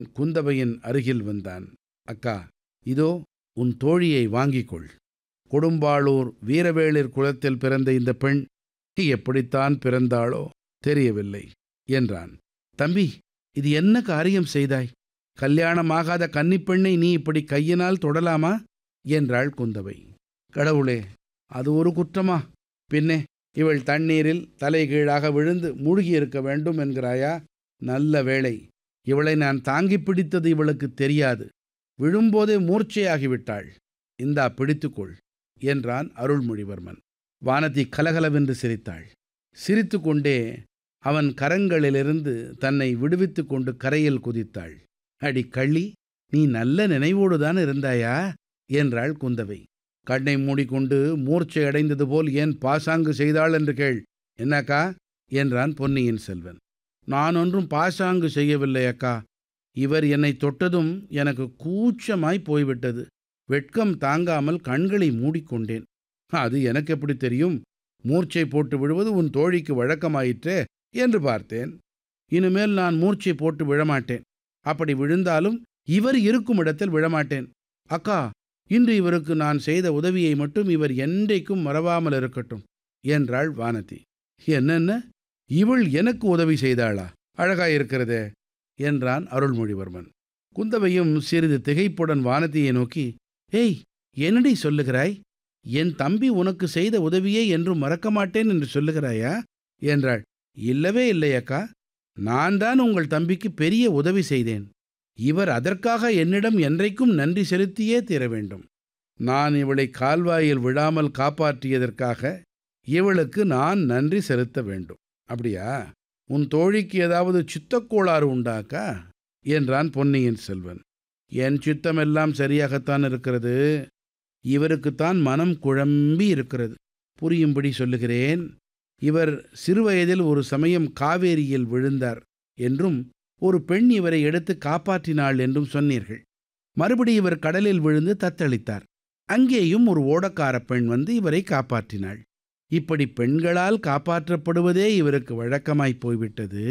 குந்தவையின் அருகில் வந்தான் அக்கா இதோ உன் தோழியை வாங்கிக் கொள் கொடும்பாளூர் வீரவேளிர் குலத்தில் பிறந்த இந்த பெண் எப்படித்தான் பிறந்தாளோ தெரியவில்லை என்றான் தம்பி இது என்ன காரியம் செய்தாய் கல்யாணமாகாத கன்னிப்பெண்ணை நீ இப்படி கையினால் தொடலாமா என்றாள் குந்தவை கடவுளே அது ஒரு குற்றமா பின்னே இவள் தண்ணீரில் தலைகீழாக விழுந்து மூழ்கியிருக்க வேண்டும் என்கிறாயா நல்ல வேளை இவளை நான் தாங்கி பிடித்தது இவளுக்கு தெரியாது விழும்போதே மூர்ச்சையாகிவிட்டாள் இந்தா பிடித்துக்கொள் என்றான் அருள்மொழிவர்மன் வானதி கலகலவென்று சிரித்தாள் சிரித்து கொண்டே அவன் கரங்களிலிருந்து தன்னை விடுவித்து கொண்டு கரையில் குதித்தாள் அடி கள்ளி நீ நல்ல நினைவோடுதான் இருந்தாயா என்றாள் குந்தவை கண்ணை மூடிக்கொண்டு மூர்ச்சை அடைந்தது போல் ஏன் பாசாங்கு செய்தாள் என்று கேள் என்னக்கா என்றான் பொன்னியின் செல்வன் நான் ஒன்றும் பாசாங்கு செய்யவில்லை அக்கா இவர் என்னை தொட்டதும் எனக்கு கூச்சமாய் போய்விட்டது வெட்கம் தாங்காமல் கண்களை மூடிக்கொண்டேன் அது எனக்கு எப்படி தெரியும் மூர்ச்சை போட்டு விழுவது உன் தோழிக்கு வழக்கமாயிற்றே என்று பார்த்தேன் இனிமேல் நான் மூர்ச்சை போட்டு விழமாட்டேன் அப்படி விழுந்தாலும் இவர் இருக்கும் இடத்தில் விழமாட்டேன் அக்கா இன்று இவருக்கு நான் செய்த உதவியை மட்டும் இவர் என்றைக்கும் மறவாமல் இருக்கட்டும் என்றாள் வானதி என்னென்ன இவள் எனக்கு உதவி செய்தாளா அழகாயிருக்கிறதே என்றான் அருள்மொழிவர்மன் குந்தவையும் சிறிது திகைப்புடன் வானதியை நோக்கி ஏய் என்னடி சொல்லுகிறாய் என் தம்பி உனக்கு செய்த உதவியை என்றும் மறக்க மாட்டேன் என்று சொல்லுகிறாயா என்றாள் இல்லவே இல்லை அக்கா நான் தான் உங்கள் தம்பிக்கு பெரிய உதவி செய்தேன் இவர் அதற்காக என்னிடம் என்றைக்கும் நன்றி செலுத்தியே தீர வேண்டும் நான் இவளை கால்வாயில் விழாமல் காப்பாற்றியதற்காக இவளுக்கு நான் நன்றி செலுத்த வேண்டும் அப்படியா உன் தோழிக்கு ஏதாவது சித்தக்கோளாறு உண்டாக்கா என்றான் பொன்னியின் செல்வன் என் சித்தமெல்லாம் சரியாகத்தான் இருக்கிறது இவருக்குத்தான் மனம் குழம்பி இருக்கிறது புரியும்படி சொல்லுகிறேன் இவர் சிறுவயதில் ஒரு சமயம் காவேரியில் விழுந்தார் என்றும் ஒரு பெண் இவரை எடுத்து காப்பாற்றினாள் என்றும் சொன்னீர்கள் மறுபடி இவர் கடலில் விழுந்து தத்தளித்தார் அங்கேயும் ஒரு ஓடக்கார பெண் வந்து இவரை காப்பாற்றினாள் இப்படி பெண்களால் காப்பாற்றப்படுவதே இவருக்கு வழக்கமாய் போய்விட்டது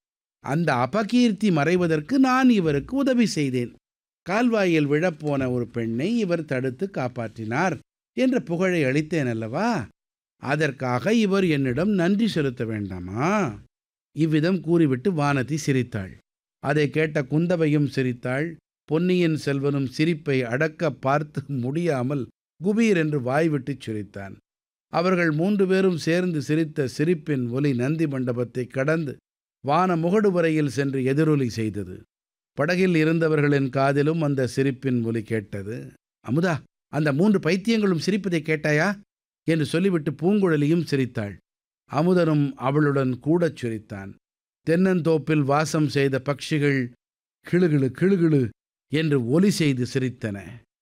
அந்த அபகீர்த்தி மறைவதற்கு நான் இவருக்கு உதவி செய்தேன் கால்வாயில் விழப்போன ஒரு பெண்ணை இவர் தடுத்து காப்பாற்றினார் என்ற புகழை அளித்தேன் அல்லவா அதற்காக இவர் என்னிடம் நன்றி செலுத்த வேண்டாமா இவ்விதம் கூறிவிட்டு வானதி சிரித்தாள் அதை கேட்ட குந்தவையும் சிரித்தாள் பொன்னியின் செல்வனும் சிரிப்பை அடக்க பார்த்து முடியாமல் குபீர் என்று வாய்விட்டு சிரித்தான் அவர்கள் மூன்று பேரும் சேர்ந்து சிரித்த சிரிப்பின் ஒலி நந்தி மண்டபத்தை கடந்து வான முகடு வரையில் சென்று எதிரொலி செய்தது படகில் இருந்தவர்களின் காதிலும் அந்த சிரிப்பின் ஒலி கேட்டது அமுதா அந்த மூன்று பைத்தியங்களும் சிரிப்பதை கேட்டாயா என்று சொல்லிவிட்டு பூங்குழலியும் சிரித்தாள் அமுதனும் அவளுடன் கூடச் சிரித்தான் தென்னந்தோப்பில் வாசம் செய்த பட்சிகள் கிளுகிழு கிளுகிழு என்று ஒலி செய்து சிரித்தன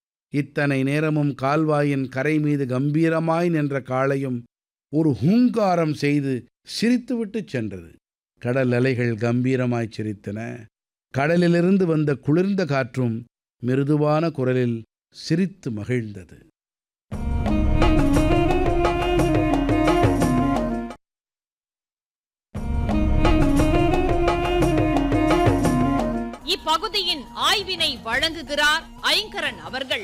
இத்தனை நேரமும் கால்வாயின் கரை மீது கம்பீரமாய் நின்ற காளையும் ஒரு ஹூங்காரம் செய்து சிரித்துவிட்டு சென்றது கடல் அலைகள் கம்பீரமாய் சிரித்தன கடலிலிருந்து வந்த குளிர்ந்த காற்றும் மிருதுவான குரலில் சிரித்து மகிழ்ந்தது இப்பகுதியின் ஆய்வினை வழங்குகிறார் ஐங்கரன் அவர்கள்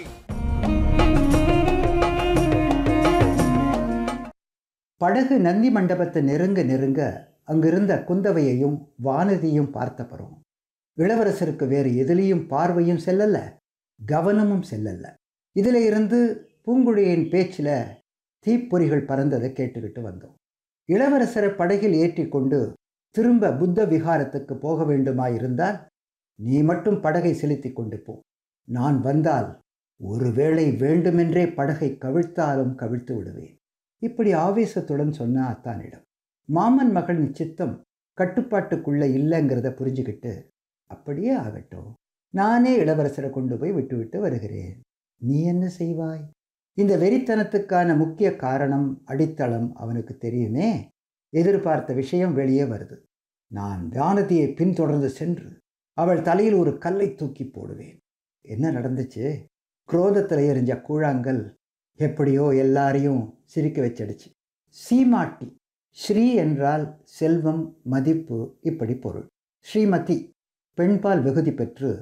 படகு நந்தி மண்டபத்தை நெருங்க நெருங்க அங்கிருந்த குந்தவையையும் வானதியும் பார்த்தப்பறம் இளவரசருக்கு வேறு எதிலையும் பார்வையும் செல்லல கவனமும் செல்லல இதில் இருந்து பூங்குழியின் பேச்சில் தீப்பொறிகள் பறந்ததை கேட்டுக்கிட்டு வந்தோம் இளவரசரை படகில் ஏற்றி கொண்டு திரும்ப புத்த விகாரத்துக்கு போக வேண்டுமாயிருந்தால் நீ மட்டும் படகை செலுத்தி கொண்டு போ நான் வந்தால் ஒருவேளை வேண்டுமென்றே படகை கவிழ்த்தாலும் கவிழ்த்து விடுவேன் இப்படி ஆவேசத்துடன் சொன்ன அத்தானிடம் மாமன் மகளின் சித்தம் கட்டுப்பாட்டுக்குள்ள இல்லைங்கிறத புரிஞ்சுக்கிட்டு அப்படியே ஆகட்டும் நானே இளவரசரை கொண்டு போய் விட்டுவிட்டு வருகிறேன் நீ என்ன செய்வாய் இந்த வெறித்தனத்துக்கான முக்கிய காரணம் அடித்தளம் அவனுக்கு தெரியுமே எதிர்பார்த்த விஷயம் வெளியே வருது நான் வானதியை பின்தொடர்ந்து சென்று அவள் தலையில் ஒரு கல்லை தூக்கி போடுவேன் என்ன நடந்துச்சு குரோதத்தில் எரிஞ்ச கூழாங்கல் எப்படியோ எல்லாரையும் சிரிக்க வச்சிடுச்சு சீமாட்டி ஸ்ரீ என்றால் செல்வம் மதிப்பு இப்படி பொருள் ஸ்ரீமதி பெண்பால் வெகுதி பெற்று